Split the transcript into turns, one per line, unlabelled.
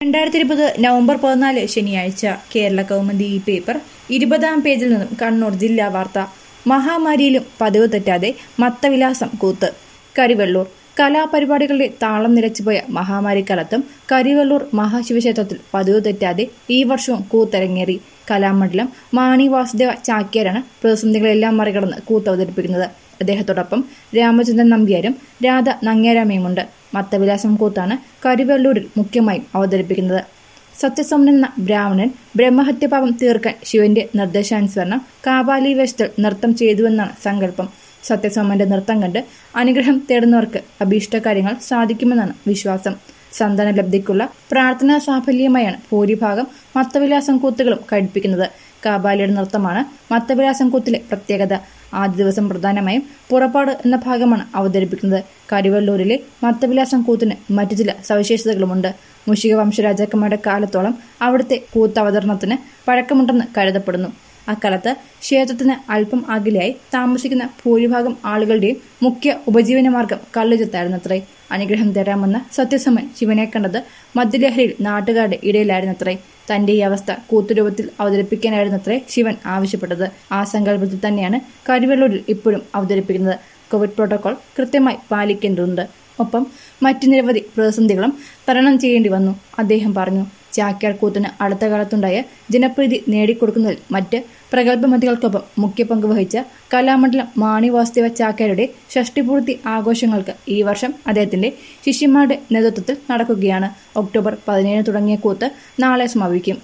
രണ്ടായിരത്തി ഇരുപത് നവംബർ പതിനാല് ശനിയാഴ്ച കേരള കൗമുദി ഈ പേപ്പർ ഇരുപതാം പേജിൽ നിന്നും കണ്ണൂർ ജില്ലാ വാർത്ത മഹാമാരിയിലും പതിവ് തെറ്റാതെ മത്തവിലാസം കൂത്ത് കരിവെള്ളൂർ കലാപരിപാടികളുടെ താളം നിലച്ചുപോയ മഹാമാരിക്കാലത്തും കരിവെള്ളൂർ മഹാശിവക്ഷേത്രത്തിൽ പതിവ് തെറ്റാതെ ഈ വർഷവും കൂത്തരങ്ങേറി കലാമണ്ഡലം മാണി വാസുദേവ ചാക്യാരാണ് പ്രതിസന്ധികളെല്ലാം മറികടന്ന് കൂത്ത് അവതരിപ്പിക്കുന്നത് അദ്ദേഹത്തോടൊപ്പം രാമചന്ദ്രൻ നമ്പ്യാരും രാധ നങ്ങ്യാരാമയുമുണ്ട് മത്തവിലാസം കൂത്താണ് കരിവെള്ളൂരിൽ മുഖ്യമായും അവതരിപ്പിക്കുന്നത് സത്യസോമൻ എന്ന ബ്രാഹ്മണൻ ബ്രഹ്മഹത്യപാപം തീർക്കാൻ ശിവന്റെ നിർദ്ദേശാനുസരണം കാപാലി വേഷത്തിൽ നൃത്തം ചെയ്തുവെന്നാണ് സങ്കല്പം സത്യസോമന്റെ നൃത്തം കണ്ട് അനുഗ്രഹം തേടുന്നവർക്ക് അഭീഷ്ടകാര്യങ്ങൾ സാധിക്കുമെന്നാണ് വിശ്വാസം സന്താന ലബ്ധിക്കുള്ള പ്രാർത്ഥനാ സാഫല്യമായാണ് ഭൂരിഭാഗം മത്തവിലാസം കൂത്തുകളും കഴിപ്പിക്കുന്നത് കാബാലിയുടെ നൃത്തമാണ് മത്തവിലാസം കൂത്തിലെ പ്രത്യേകത ആദ്യ ദിവസം പ്രധാനമായും പുറപ്പാട് എന്ന ഭാഗമാണ് അവതരിപ്പിക്കുന്നത് കരിവള്ളൂരിലെ മത്തവിലാസം കൂത്തിന് മറ്റു ചില സവിശേഷതകളുമുണ്ട് മുഷിക വംശരാജാക്കന്മാരുടെ കാലത്തോളം അവിടുത്തെ കൂത്തവതരണത്തിന് പഴക്കമുണ്ടെന്ന് കരുതപ്പെടുന്നു അക്കാലത്ത് ക്ഷേത്രത്തിന് അല്പം അകലെയായി താമസിക്കുന്ന ഭൂരിഭാഗം ആളുകളുടെയും മുഖ്യ ഉപജീവനമാർഗം കല്ലുചെത്തായിരുന്നത്രേ അനുഗ്രഹം തരാമെന്ന സത്യസമൻ ശിവനെ കണ്ടത് മദ്യലഹരിയിൽ നാട്ടുകാരുടെ ഇടയിലായിരുന്നത്രേ തന്റെ ഈ അവസ്ഥ കൂത്തുരൂപത്തിൽ അവതരിപ്പിക്കാനായിരുന്നത്രേ ശിവൻ ആവശ്യപ്പെട്ടത് ആ സങ്കല്പത്തിൽ തന്നെയാണ് കരിവെള്ളൂരിൽ ഇപ്പോഴും അവതരിപ്പിക്കുന്നത് കോവിഡ് പ്രോട്ടോകോൾ കൃത്യമായി പാലിക്കേണ്ടതുണ്ട് ഒപ്പം മറ്റു നിരവധി പ്രതിസന്ധികളും തരണം ചെയ്യേണ്ടി വന്നു അദ്ദേഹം പറഞ്ഞു ചാക്യാർ കൂത്തിന് അടുത്ത കാലത്തുണ്ടായ ജനപ്രീതി നേടിക്കൊടുക്കുന്നതിൽ മറ്റ് പ്രഗത്ഭമതികൾക്കൊപ്പം മുഖ്യ പങ്ക് വഹിച്ച കലാമണ്ഡലം മാണി വാസുദേവ ചാക്യാരുടെ ഷഷ്ടിപൂർത്തി ആഘോഷങ്ങൾക്ക് ഈ വർഷം അദ്ദേഹത്തിന്റെ ശിഷ്യന്മാരുടെ നേതൃത്വത്തിൽ നടക്കുകയാണ് ഒക്ടോബർ പതിനേഴിന് തുടങ്ങിയ കൂത്ത് നാളെ സമാപിക്കും